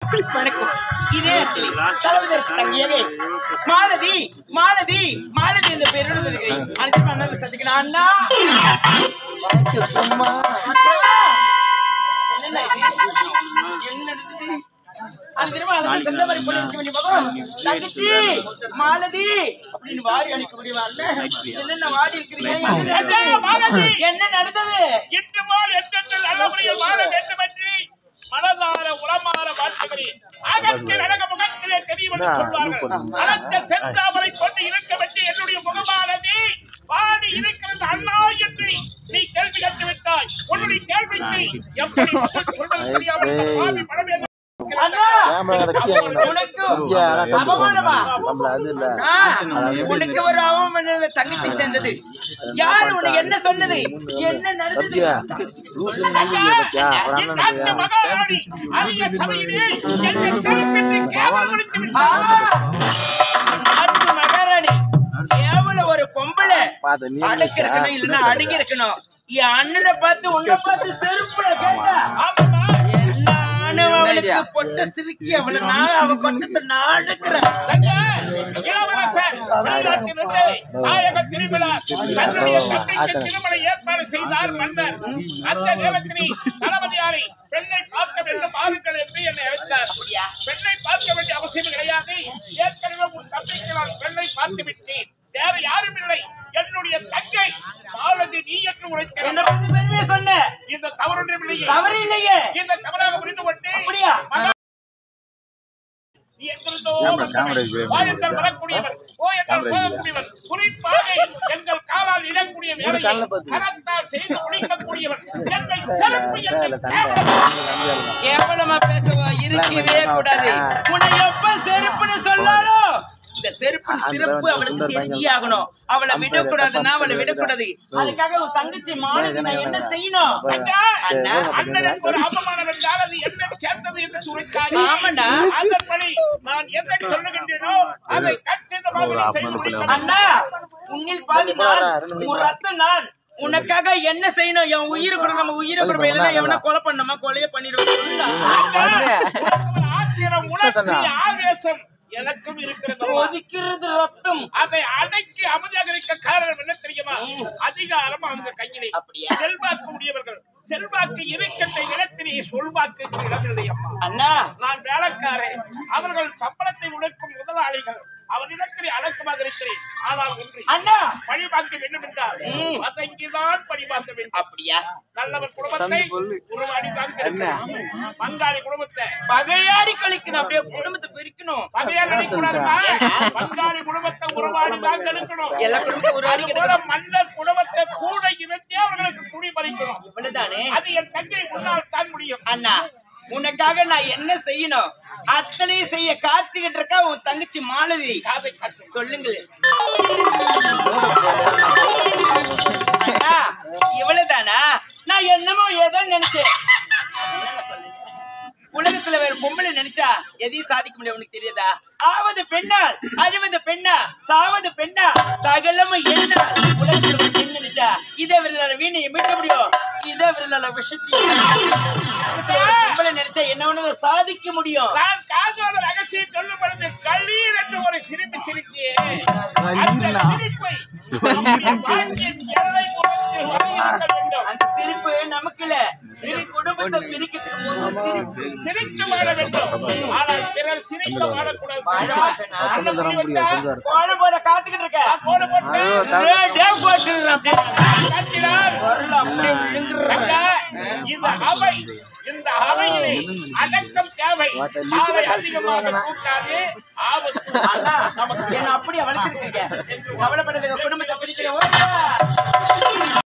வணக்கம் இதே இடத்தில் தளபதிற்கு தங்கியவே மாலதி மாலதி மாலதி என்ற பெயரோடு இருக்கிறேன் அனைத்து அண்ணன் சந்திக்கிறேன் அண்ணா அம்மா அண்ணா! என்னண்ணா இது? என்ன நடந்தது? அது தெரியுமா அதுக்கு சென்ற மாதிரி போல இருக்க வேண்டிய மகன் தங்கச்சி மாலதி அப்படின்னு வாரி அடிக்க முடியுமா அண்ணன்? என்னென்ன வாடி இருக்கிறீங்க அண்ணா, மாலதி! என்ன நடந்தது இன்று போல் என்றென்று நல்லபடியில் வாழ வேண்டும் என்று மனதார உளமாற வாழ்த்துகிறேன் அகத்தில் அழக முகத்திலே தெரியும் என்று சொல்வார்கள் அனந்த செந்தாமரை கொண்டு இருக்க வேண்டிய என்னுடைய முகமானது வாடி இருக்கிறது அண்ணா என்று நீ கேள்வி கேட்டு விட்டாய் உன்னுடைய கேள்விக்கு எப்படி பதில் சொல்வது தெரியாமல் இந்த பாவி மனமே அண்ணா கேமரா கட்டி உனக்கு கட்டியா அவமானமா நம்மள அது இல்ல ஆ, உனக்கு ஒரு அவமானம் தங்கச்சி சேர்ந்தது யாரு உனக்கு என்ன சொன்னது என்ன நடந்தது பத்தியா லூசு நீங்க பத்தியா ஒரு அண்ணன் இந்த இல்லையா? மகாராணி அரிய சபையிலே என்னை செருப்பிட்டு கேவலப்படுத்தி ஆ, விட்டார் நாட்டு மகாராணி கேவல ஒரு பொம்பளை பாத்த நீ அடக்கி இருக்கணும் இல்லன்னா அடங்கி இருக்கணும் என் அண்ணனை பார்த்து உன்னை பார்த்து செருப்புல கேட்டா ஆமாம்மா என்ன ஆணவம் அவளுக்கு பொட்ட சிரிக்கி அவளை நான் அவ பக்கத்தை நான் அடக்குறேன் தங்க, இளவரசர் வெளிநாட்டிலிருந்து தாயக திரும்பினார். தன்னுடைய தந்தைக்கு திருமண ஏற்பாடு செய்தார் மன்னர். அந்த நேரத்தில் தளபதியாரை பெண்ணை பார்க்க வேண்டும் வாருங்கள் என்று என்னை அழைத்தார். பெண்ணை பார்க்க வேண்டிய அவசியம் கிடையாது ஏற்கனவே உன் தந்தைக்கு நான் பெண்ணை பார்த்து விட்டேன் வேற யாரும் இல்லை என்னுடைய தங்கை மாலதி நீ என்று என்ன உரைக்கிறேன் பத்தி பெருமையா சொன்ன இந்த தவறொன்றும் இல்லையே தவறு இல்லையே இந்த தவறாக புரிந்து கொண்டு அப்படியா? மகா- நீ எங்கிருந்தோ வந்தவன். வா என்றால் வரக்கூடியவன் போ என்றால் போகக்கூடியவன் குறிப்பாக எங்கள் காலால் இடக்கூடிய வேலையை கரத்தால் செய்து முடிக்கக்கூடியவன் என்னை சிறப்பு என்று கேவலம் கேவலமா பேசவா இருக்கவே கூடாது உன்னை எப்ப செருப்புன்னு சொன்னாலும் இந்த செருப்பு சிறப்பு அவளுக்கு தெரிஞ்சே ஆகணும் அவளை விடக்கூடாதுன்னா அவளை விடக்கூடாது அதுக்காக உன் தங்கச்சி மாலதி நான் என்ன செய்யணும் அண்ணா, அண்ணா, அண்ணனுக்கு ஒரு அவமானம் என்றால் அது என்னை சேர்ந்தது என்று சுரைக்காய் ஆமாண்ணா. அதன்படி நான் எதை சொல்லுகின்றேனோ அதை கச்சிதமாக செய்து முடிக்கணும் அண்ணா உன்னில் பாதி நான் உன் ரத்தம் நான் உனக்காக என்ன செய்யணும் என் உயிரை கூட நம்ம உயிரை கூட இல்லைன்னா எவனா கொலை பண்ணணுமா கொலையே பண்ணிடுவோம் ஆத்திரம் உணர்ச்சி ஆவேசம் எனக்கும் இருக்கிறது கொதிக்கிறது ரத்தம் அதை அடக்கி அமைதியாக இருக்க காரணம் என்ன தெரியுமா அதிகாரம் அவங்க கையிலே அப்படியா? செல்வாக்கு உடையவர்கள் செல்வாக்கு இருக்கின்ற இடத்திலே சொல்வாக்கு இடமில்லை அம்மா அண்ணா நான் வேலைக்காரன் அவர்கள் சம்பளத்தை உழைக்கும் முதலாளிகள் அவரிடத்திலே அடக்கமாக இருக்கிறேன் ஆனால் ஒன்று அண்ணா பழி பார்க்க வேண்டும் என்றால் அதை இங்குதான் பழி பார்க்க வேண்டும் அப்படியா நல்லவர் குடும்பத்தை உருவாடி காக்க பங்காளி குடும்பத்தை பகையாடி கழிக்கணும் அப்படியே குடும்பத்தை பிரிக்கணும் பகையாளி கூடாதுமா பங்காளி குடும்பத்தை உருவாடி தான் கெடுக்கணும் எல்லா குடும்பத்தை உருவாடி அது போல மன்னர் குடும்பத்தை கூட இருந்தே அவர்களுக்கு குடி பறிக்கணும் இவ்வளவுதானே அது என் தங்கை முன்னால் தான் முடியும் அண்ணா உனக்காக நான் என்ன செய்யணும் அத்தனையும் செய்ய காத்துக்கிட்டு இருக்கா உன் தங்கச்சி மாலதி காதை கட்டும் சொல்லுங்கள் அண்ணா இவ்வளவுதானா நான் என்னமோ ஏதோ நினைச்சேன் என்னண்ணா சொல்றீங்க? உலகத்துல வேற பொம்பளை நினைச்சா எதையும் சாதிக்க முடியும் உனக்கு தெரியாதா ஆவது பெண்ணால் அழுவது பெண்ணா சாவது பெண்ணா சகலமும் என்ன உலகத்துல ஒரு பெண் நினைச்சா இதை விரலால வீணையை மீட்க முடியும் இதை விரலால விஷயத்தையும் உலகத்துல ஒரு பொம்பளை நினைச்சா என்ன வேணாலும் சாதிக்க முடியும் நான் காதோட ரகசியம் சொல்லும் பொழுது கல்லீர் என்று ஒரு சிரிப்பு சிரிக்கியே அந்த சிரிப்பை நம்முடைய வாழ்க்கையின் எல்லை புறத்தில் வரையிருக்க வேண்டும் அந்த சிரிப்பு நமக்கு இல்ல இது குடும்பத்தை பிரிக்கிறதுக்கு முதல் சிரிப்பு சிரித்து வாழ வேண்டும் ஆனால் பிறர் சிரிக்க வாழக்கூடாது வாழ மாட்டேனா? அந்த முடிவு தான் கோலம் போட காத்துக்கிட்டு இருக்க கோடு போட்டு ரேடே போட்டுடுறேன் அப்படியே. காட்டினார் குரல் அப்படியே விழுங்குறேன். ஐயா, இந்த அவை இந்த அவையிலே அடக்கம் தேவை ஆளை அதிகமாக கூட்டாது ஆபத்து அண்ணா, என்ன அப்படியே வளர்த்துருக்கீங்க. கவலைப்படாதீங்க, குடும்பத்தை